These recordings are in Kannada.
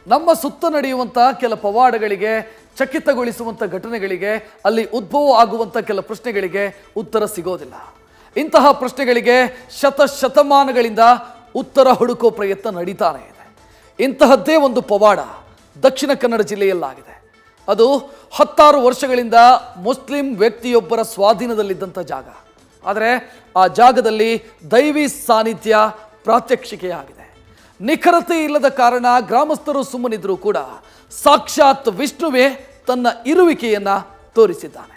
ನಮ್ಮ ಸುತ್ತ ನಡೆಯುವಂಥ ಕೆಲ ಪವಾಡಗಳಿಗೆ ಚಕಿತಗೊಳಿಸುವಂಥ ಘಟನೆಗಳಿಗೆ ಅಲ್ಲಿ ಉದ್ಭವ ಆಗುವಂಥ ಕೆಲ ಪ್ರಶ್ನೆಗಳಿಗೆ ಉತ್ತರ ಸಿಗೋದಿಲ್ಲ ಇಂತಹ ಪ್ರಶ್ನೆಗಳಿಗೆ ಶತ ಶತಮಾನಗಳಿಂದ ಉತ್ತರ ಹುಡುಕೋ ಪ್ರಯತ್ನ ನಡೀತಾನೆ ಇದೆ ಇಂತಹದ್ದೇ ಒಂದು ಪವಾಡ ದಕ್ಷಿಣ ಕನ್ನಡ ಜಿಲ್ಲೆಯಲ್ಲಾಗಿದೆ ಅದು ಹತ್ತಾರು ವರ್ಷಗಳಿಂದ ಮುಸ್ಲಿಂ ವ್ಯಕ್ತಿಯೊಬ್ಬರ ಸ್ವಾಧೀನದಲ್ಲಿದ್ದಂಥ ಜಾಗ ಆದರೆ ಆ ಜಾಗದಲ್ಲಿ ದೈವಿ ಸಾನ್ನಿಧ್ಯ ಪ್ರಾತ್ಯಕ್ಷಿಕೆಯಾಗಿದೆ ನಿಖರತೆ ಇಲ್ಲದ ಕಾರಣ ಗ್ರಾಮಸ್ಥರು ಸುಮ್ಮನಿದ್ರು ಕೂಡ ಸಾಕ್ಷಾತ್ ವಿಷ್ಣುವೇ ತನ್ನ ಇರುವಿಕೆಯನ್ನ ತೋರಿಸಿದ್ದಾನೆ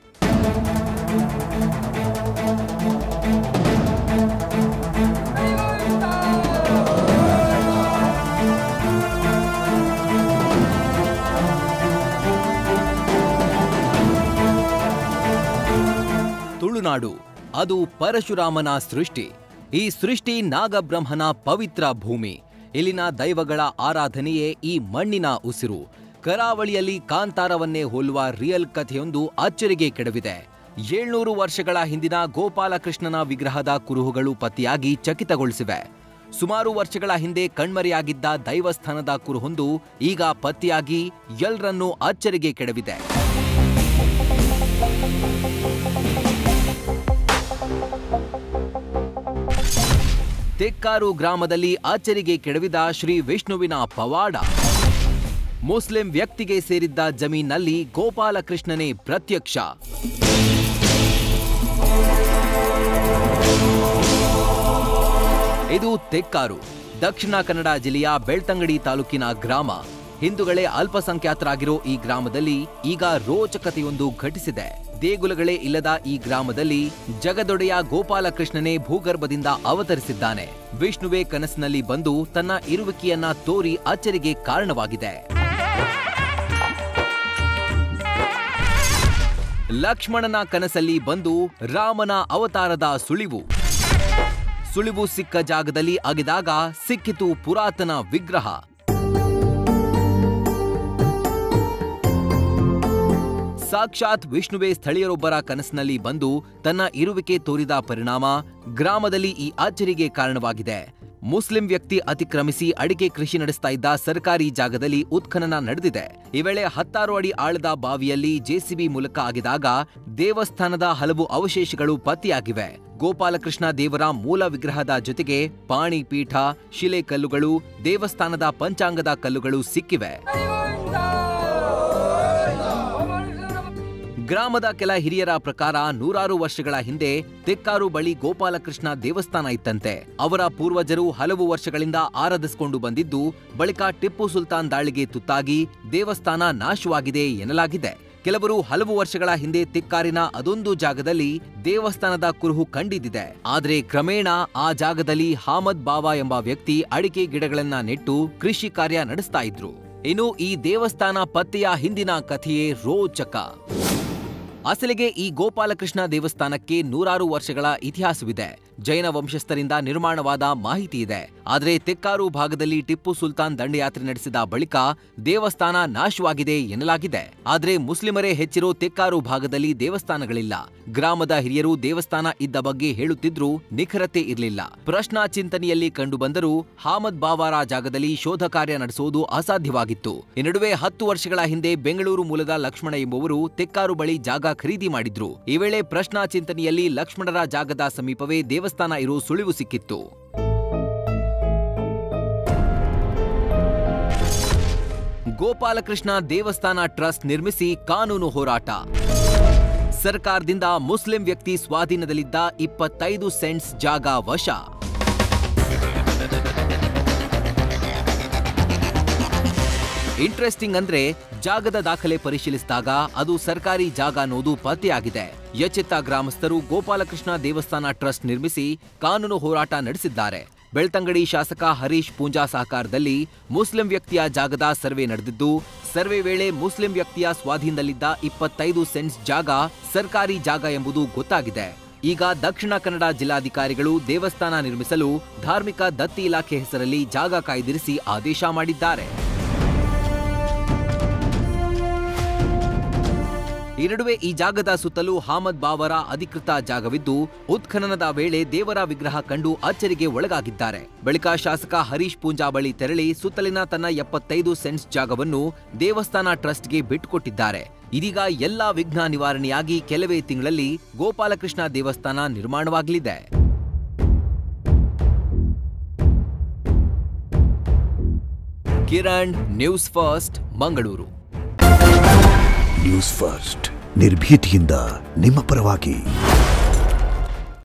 ತುಳುನಾಡು ಅದು ಪರಶುರಾಮನ ಸೃಷ್ಟಿ ಈ ಸೃಷ್ಟಿ ನಾಗಬ್ರಹ್ಮನ ಪವಿತ್ರ ಭೂಮಿ ಇಲ್ಲಿನ ದೈವಗಳ ಆರಾಧನೆಯೇ ಈ ಮಣ್ಣಿನ ಉಸಿರು ಕರಾವಳಿಯಲ್ಲಿ ಕಾಂತಾರವನ್ನೇ ಹೋಲುವ ರಿಯಲ್ ಕಥೆಯೊಂದು ಅಚ್ಚರಿಗೆ ಕೆಡವಿದೆ ಏಳ್ನೂರು ವರ್ಷಗಳ ಹಿಂದಿನ ಗೋಪಾಲಕೃಷ್ಣನ ವಿಗ್ರಹದ ಕುರುಹುಗಳು ಪತ್ತೆಯಾಗಿ ಚಕಿತಗೊಳಿಸಿವೆ ಸುಮಾರು ವರ್ಷಗಳ ಹಿಂದೆ ಕಣ್ಮರೆಯಾಗಿದ್ದ ದೈವಸ್ಥಾನದ ಕುರುಹೊಂದು ಈಗ ಪತ್ತೆಯಾಗಿ ಎಲ್ರನ್ನೂ ಅಚ್ಚರಿಗೆ ಕೆಡವಿದೆ ತೆಕ್ಕಾರು ಗ್ರಾಮದಲ್ಲಿ ಅಚ್ಚರಿಗೆ ಕೆಡವಿದ ಶ್ರೀ ವಿಷ್ಣುವಿನ ಪವಾಡ ಮುಸ್ಲಿಂ ವ್ಯಕ್ತಿಗೆ ಸೇರಿದ್ದ ಜಮೀನಲ್ಲಿ ಗೋಪಾಲಕೃಷ್ಣನೇ ಪ್ರತ್ಯಕ್ಷ ಇದು ತೆಕ್ಕಾರು ದಕ್ಷಿಣ ಕನ್ನಡ ಜಿಲ್ಲೆಯ ಬೆಳ್ತಂಗಡಿ ತಾಲೂಕಿನ ಗ್ರಾಮ ಹಿಂದೂಗಳೇ ಅಲ್ಪಸಂಖ್ಯಾತರಾಗಿರೋ ಈ ಗ್ರಾಮದಲ್ಲಿ ಈಗ ರೋಚಕತೆಯೊಂದು ಘಟಿಸಿದೆ ದೇಗುಲಗಳೇ ಇಲ್ಲದ ಈ ಗ್ರಾಮದಲ್ಲಿ ಜಗದೊಡೆಯ ಗೋಪಾಲಕೃಷ್ಣನೇ ಭೂಗರ್ಭದಿಂದ ಅವತರಿಸಿದ್ದಾನೆ ವಿಷ್ಣುವೇ ಕನಸಿನಲ್ಲಿ ಬಂದು ತನ್ನ ಇರುವಿಕೆಯನ್ನ ತೋರಿ ಅಚ್ಚರಿಗೆ ಕಾರಣವಾಗಿದೆ ಲಕ್ಷ್ಮಣನ ಕನಸಲ್ಲಿ ಬಂದು ರಾಮನ ಅವತಾರದ ಸುಳಿವು ಸುಳಿವು ಸಿಕ್ಕ ಜಾಗದಲ್ಲಿ ಅಗೆದಾಗ ಸಿಕ್ಕಿತು ಪುರಾತನ ವಿಗ್ರಹ ಸಾಕ್ಷಾತ್ ವಿಷ್ಣುವೇ ಸ್ಥಳೀಯರೊಬ್ಬರ ಕನಸಿನಲ್ಲಿ ಬಂದು ತನ್ನ ಇರುವಿಕೆ ತೋರಿದ ಪರಿಣಾಮ ಗ್ರಾಮದಲ್ಲಿ ಈ ಅಚ್ಚರಿಗೆ ಕಾರಣವಾಗಿದೆ ಮುಸ್ಲಿಂ ವ್ಯಕ್ತಿ ಅತಿಕ್ರಮಿಸಿ ಅಡಿಕೆ ಕೃಷಿ ನಡೆಸ್ತಾ ಇದ್ದ ಸರ್ಕಾರಿ ಜಾಗದಲ್ಲಿ ಉತ್ಖನನ ನಡೆದಿದೆ ಈ ವೇಳೆ ಹತ್ತಾರು ಅಡಿ ಆಳದ ಬಾವಿಯಲ್ಲಿ ಜೆಸಿಬಿ ಮೂಲಕ ಅಗೆದಾಗ ದೇವಸ್ಥಾನದ ಹಲವು ಅವಶೇಷಗಳು ಪತ್ತೆಯಾಗಿವೆ ಗೋಪಾಲಕೃಷ್ಣ ದೇವರ ಮೂಲ ವಿಗ್ರಹದ ಜೊತೆಗೆ ಪಾಣಿ ಪೀಠ ಶಿಲೆ ಕಲ್ಲುಗಳು ದೇವಸ್ಥಾನದ ಪಂಚಾಂಗದ ಕಲ್ಲುಗಳು ಸಿಕ್ಕಿವೆ ಗ್ರಾಮದ ಕೆಲ ಹಿರಿಯರ ಪ್ರಕಾರ ನೂರಾರು ವರ್ಷಗಳ ಹಿಂದೆ ತೆಕ್ಕಾರು ಬಳಿ ಗೋಪಾಲಕೃಷ್ಣ ದೇವಸ್ಥಾನ ಇತ್ತಂತೆ ಅವರ ಪೂರ್ವಜರು ಹಲವು ವರ್ಷಗಳಿಂದ ಆರಾಧಿಸಿಕೊಂಡು ಬಂದಿದ್ದು ಬಳಿಕ ಟಿಪ್ಪು ಸುಲ್ತಾನ್ ದಾಳಿಗೆ ತುತ್ತಾಗಿ ದೇವಸ್ಥಾನ ನಾಶವಾಗಿದೆ ಎನ್ನಲಾಗಿದೆ ಕೆಲವರು ಹಲವು ವರ್ಷಗಳ ಹಿಂದೆ ತಿಕ್ಕಾರಿನ ಅದೊಂದು ಜಾಗದಲ್ಲಿ ದೇವಸ್ಥಾನದ ಕುರುಹು ಕಂಡಿದ್ದಿದೆ ಆದ್ರೆ ಕ್ರಮೇಣ ಆ ಜಾಗದಲ್ಲಿ ಹಾಮದ್ ಬಾವಾ ಎಂಬ ವ್ಯಕ್ತಿ ಅಡಿಕೆ ಗಿಡಗಳನ್ನ ನೆಟ್ಟು ಕೃಷಿ ಕಾರ್ಯ ನಡೆಸ್ತಾ ಇದ್ರು ಇನ್ನು ಈ ದೇವಸ್ಥಾನ ಪತ್ತೆಯ ಹಿಂದಿನ ಕಥೆಯೇ ರೋಚಕ ಅಸಲಿಗೆ ಈ ಗೋಪಾಲಕೃಷ್ಣ ದೇವಸ್ಥಾನಕ್ಕೆ ನೂರಾರು ವರ್ಷಗಳ ಇತಿಹಾಸವಿದೆ ಜೈನ ವಂಶಸ್ಥರಿಂದ ನಿರ್ಮಾಣವಾದ ಮಾಹಿತಿ ಇದೆ ಆದರೆ ತೆಕ್ಕಾರು ಭಾಗದಲ್ಲಿ ಟಿಪ್ಪು ಸುಲ್ತಾನ್ ದಂಡಯಾತ್ರೆ ನಡೆಸಿದ ಬಳಿಕ ದೇವಸ್ಥಾನ ನಾಶವಾಗಿದೆ ಎನ್ನಲಾಗಿದೆ ಆದರೆ ಮುಸ್ಲಿಮರೇ ಹೆಚ್ಚಿರೋ ತೆಕ್ಕಾರು ಭಾಗದಲ್ಲಿ ದೇವಸ್ಥಾನಗಳಿಲ್ಲ ಗ್ರಾಮದ ಹಿರಿಯರು ದೇವಸ್ಥಾನ ಇದ್ದ ಬಗ್ಗೆ ಹೇಳುತ್ತಿದ್ರೂ ನಿಖರತೆ ಇರಲಿಲ್ಲ ಪ್ರಶ್ನಾ ಚಿಂತನೆಯಲ್ಲಿ ಕಂಡುಬಂದರೂ ಹಾಮದ್ ಬಾವಾರ ಜಾಗದಲ್ಲಿ ಶೋಧ ಕಾರ್ಯ ನಡೆಸುವುದು ಅಸಾಧ್ಯವಾಗಿತ್ತು ಈ ನಡುವೆ ಹತ್ತು ವರ್ಷಗಳ ಹಿಂದೆ ಬೆಂಗಳೂರು ಮೂಲದ ಲಕ್ಷ್ಮಣ ಎಂಬುವರು ತೆಕ್ಕಾರು ಬಳಿ ಜಾಗ ಖರೀದಿ ಮಾಡಿದ್ರು ಈ ವೇಳೆ ಪ್ರಶ್ನಾ ಚಿಂತನೆಯಲ್ಲಿ ಲಕ್ಷ್ಮಣರ ಜಾಗದ ಸಮೀಪವೇ ದೇವಸ್ಥಾನ ಇರೋ ಸುಳಿವು ಸಿಕ್ಕಿತ್ತು ಗೋಪಾಲಕೃಷ್ಣ ದೇವಸ್ಥಾನ ಟ್ರಸ್ಟ್ ನಿರ್ಮಿಸಿ ಕಾನೂನು ಹೋರಾಟ ಸರ್ಕಾರದಿಂದ ಮುಸ್ಲಿಂ ವ್ಯಕ್ತಿ ಸ್ವಾಧೀನದಲ್ಲಿದ್ದ ಇಪ್ಪತ್ತೈದು ಸೆಂಟ್ಸ್ ಜಾಗ ವಶ ಇಂಟ್ರೆಸ್ಟಿಂಗ್ ಅಂದ್ರೆ ಜಾಗದ ದಾಖಲೆ ಪರಿಶೀಲಿಸಿದಾಗ ಅದು ಸರ್ಕಾರಿ ಜಾಗ ಅನ್ನೋದು ಪತ್ತೆಯಾಗಿದೆ ಎಚ್ಚೆತ್ತ ಗ್ರಾಮಸ್ಥರು ಗೋಪಾಲಕೃಷ್ಣ ದೇವಸ್ಥಾನ ಟ್ರಸ್ಟ್ ನಿರ್ಮಿಸಿ ಕಾನೂನು ಹೋರಾಟ ನಡೆಸಿದ್ದಾರೆ ಬೆಳ್ತಂಗಡಿ ಶಾಸಕ ಹರೀಶ್ ಪೂಂಜಾ ಸಹಕಾರದಲ್ಲಿ ಮುಸ್ಲಿಂ ವ್ಯಕ್ತಿಯ ಜಾಗದ ಸರ್ವೆ ನಡೆದಿದ್ದು ಸರ್ವೆ ವೇಳೆ ಮುಸ್ಲಿಂ ವ್ಯಕ್ತಿಯ ಸ್ವಾಧೀನದಲ್ಲಿದ್ದ ಇಪ್ಪತ್ತೈದು ಸೆಂಟ್ಸ್ ಜಾಗ ಸರ್ಕಾರಿ ಜಾಗ ಎಂಬುದು ಗೊತ್ತಾಗಿದೆ ಈಗ ದಕ್ಷಿಣ ಕನ್ನಡ ಜಿಲ್ಲಾಧಿಕಾರಿಗಳು ದೇವಸ್ಥಾನ ನಿರ್ಮಿಸಲು ಧಾರ್ಮಿಕ ದತ್ತಿ ಇಲಾಖೆ ಹೆಸರಲ್ಲಿ ಜಾಗ ಕಾಯ್ದಿರಿಸಿ ಆದೇಶ ಮಾಡಿದ್ದಾರೆ ಈ ನಡುವೆ ಈ ಜಾಗದ ಸುತ್ತಲೂ ಹಾಮದ್ ಬಾವರ ಅಧಿಕೃತ ಜಾಗವಿದ್ದು ಉತ್ಖನನದ ವೇಳೆ ದೇವರ ವಿಗ್ರಹ ಕಂಡು ಅಚ್ಚರಿಗೆ ಒಳಗಾಗಿದ್ದಾರೆ ಬಳಿಕ ಶಾಸಕ ಹರೀಶ್ ಪೂಂಜಾ ಬಳಿ ತೆರಳಿ ಸುತ್ತಲಿನ ತನ್ನ ಎಪ್ಪತ್ತೈದು ಸೆಂಟ್ಸ್ ಜಾಗವನ್ನು ದೇವಸ್ಥಾನ ಟ್ರಸ್ಟ್ಗೆ ಬಿಟ್ಟುಕೊಟ್ಟಿದ್ದಾರೆ ಇದೀಗ ಎಲ್ಲಾ ವಿಘ್ನ ನಿವಾರಣೆಯಾಗಿ ಕೆಲವೇ ತಿಂಗಳಲ್ಲಿ ಗೋಪಾಲಕೃಷ್ಣ ದೇವಸ್ಥಾನ ನಿರ್ಮಾಣವಾಗಲಿದೆ Kiran news first Mangaluru news first ನಿರ್ಭೀತಿಯಿಂದ ನಿಮ್ಮ ಪರವಾಗಿ